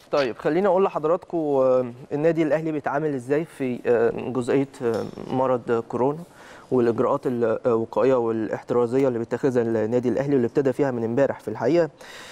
طيب خليني اقول لحضراتكم آه، النادي الاهلي بيتعامل ازاي في آه، جزئيه آه، مرض كورونا والاجراءات الوقائيه والاحترازيه اللي بيتخذها النادي الاهلي واللي ابتدى فيها من امبارح في الحقيقه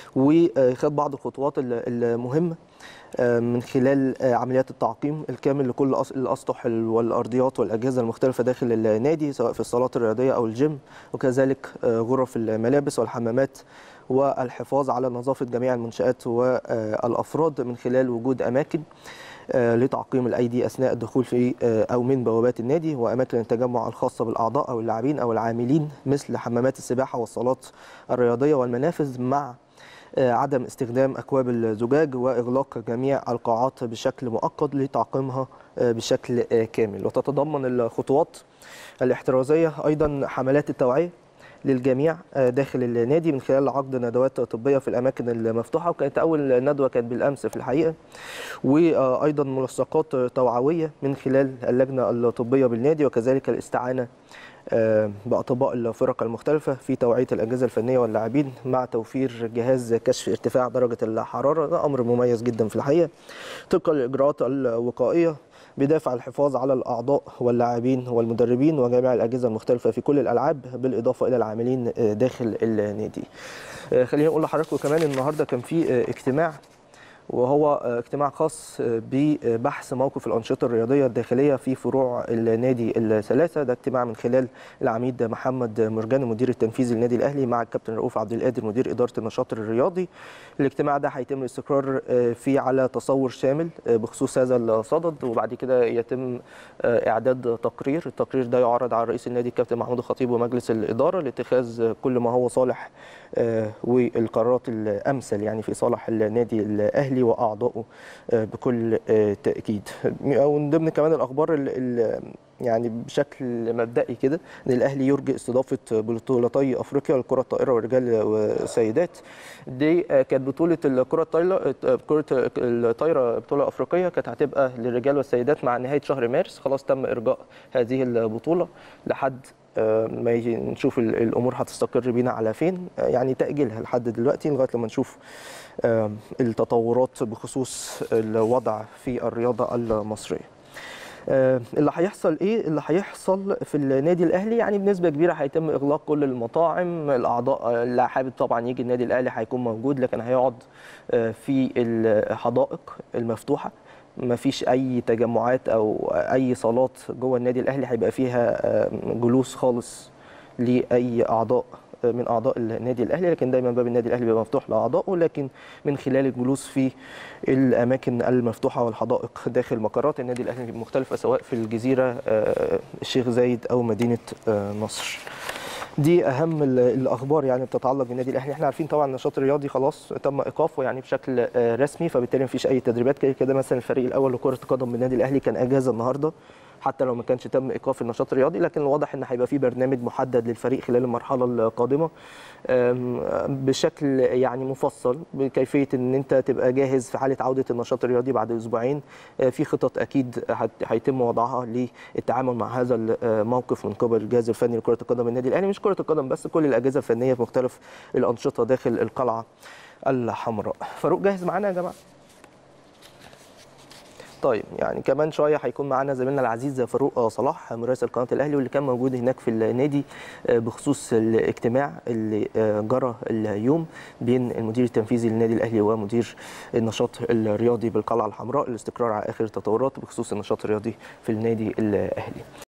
وخد بعض الخطوات المهمه آه، من خلال آه، عمليات التعقيم الكامل لكل أس- الاسطح ال- والارضيات والاجهزه المختلفه داخل النادي سواء في الصالات الرياضيه او الجيم وكذلك آه، غرف الملابس والحمامات والحفاظ على نظافه جميع المنشات والافراد من خلال وجود اماكن آه، لتعقيم الايدي اثناء الدخول في آه، او من بوابات النادي واماكن التجمع الخاصه بالاعضاء او اللاعبين او العاملين مثل حمامات السباحه والصالات الرياضيه والمنافذ مع آه، عدم استخدام اكواب الزجاج واغلاق جميع القاعات بشكل مؤقت لتعقيمها آه، بشكل آه، كامل وتتضمن الخطوات الاحترازيه ايضا حملات التوعيه للجميع آه، داخل النادي من خلال عقد ندوات طبيه في الاماكن المفتوحه وكانت اول ندوه كانت بالامس في الحقيقه وايضا ملصقات توعويه من خلال اللجنه الطبيه بالنادي وكذلك الاستعانه آه، باطباء الفرق المختلفه في توعيه الاجهزه الفنيه واللاعبين مع توفير جهاز كشف ارتفاع درجه الحراره ده امر مميز جدا في الحقيقه طبقا للاجراءات الوقائيه بدافع الحفاظ على الاعضاء واللاعبين والمدربين وجميع الاجهزه المختلفه في كل الالعاب بالاضافه الى العاملين آه، داخل النادي. آه، خليني اقول لحضراتكم كمان النهارده كان في آه، اجتماع وهو آه، اجتماع خاص آه، ببحث موقف الأنشطة الرياضية الداخلية في فروع النادي الثلاثة ده اجتماع من خلال العميد محمد مرجان المدير التنفيذي للنادي الأهلي مع الكابتن رؤوف عبد القادر مدير إدارة النشاط الرياضي الاجتماع ده هيتم الاستقرار آه، فيه على تصور شامل آه، بخصوص هذا الصدد وبعد كده يتم آه، إعداد تقرير التقرير ده يعرض على رئيس النادي الكابتن محمود الخطيب ومجلس الإدارة لاتخاذ كل ما هو صالح آه، والقرارات الأمثل يعني في صالح النادي الأهلي وأعضائه آه، بكل آه، تأكيد ومن ضمن كمان الأخبار ال- ال- يعني بشكل مبدئي كده ان الاهلي يرجي استضافه بطولتي افريقيا للكره الطائره والرجال والسيدات دي آه، كانت بطوله الكره الطايره آه، كره الطايره بطوله افريقيه كانت هتبقى للرجال والسيدات مع نهايه شهر مارس خلاص تم ارجاء هذه البطوله لحد آه، ما يجي نشوف ال- الامور هتستقر بينا على فين آه، يعني تاجيلها لحد دلوقتي لغايه لما نشوف آه، التطورات بخصوص الوضع في الرياضه المصريه آه، اللي هيحصل ايه اللي هيحصل في النادي الاهلي يعني بنسبه كبيره هيتم اغلاق كل المطاعم الاعضاء اللي حابب طبعا يجي النادي الاهلي هيكون موجود لكن هيقعد آه، في الحدائق المفتوحه ما فيش اي تجمعات او اي صالات جوه النادي الاهلي هيبقى فيها آه، جلوس خالص لاي اعضاء من اعضاء النادي الاهلي لكن دايما باب النادي الاهلي بيبقى مفتوح لاعضائه لكن من خلال الجلوس في الاماكن المفتوحه والحدائق داخل مقرات النادي الاهلي المختلفه سواء في الجزيره آه، الشيخ زايد او مدينه آه، نصر دي اهم ال- الاخبار يعني بتتعلق بالنادي الاهلي احنا عارفين طبعا النشاط الرياضي خلاص تم ايقافه يعني بشكل آه، رسمي فبالتالي مفيش اي تدريبات كده كده مثلا الفريق الاول لكره القدم بالنادي الاهلي كان اجازه النهارده حتى لو ما كانش تم ايقاف النشاط الرياضي لكن الواضح ان هيبقى في برنامج محدد للفريق خلال المرحله القادمه أم، بشكل يعني مفصل بكيفيه ان انت تبقى جاهز في حاله عوده النشاط الرياضي بعد اسبوعين أه، في خطط اكيد هت- هيتم وضعها للتعامل مع هذا الموقف من قبل الجهاز الفني لكره القدم النادي الاهلي مش كره القدم بس كل الاجهزه الفنيه في مختلف الانشطه داخل القلعه الحمراء فاروق جاهز معانا يا جماعه طيب يعني كمان شويه هيكون معانا زميلنا العزيز فاروق صلاح مراسل قناه الاهلي واللي كان موجود هناك في النادي آه، بخصوص الاجتماع اللي آه، جرى اليوم بين المدير التنفيذي للنادي الاهلي ومدير النشاط الرياضي بالقلعه الحمراء للاستقرار على اخر التطورات بخصوص النشاط الرياضي في النادي الاهلي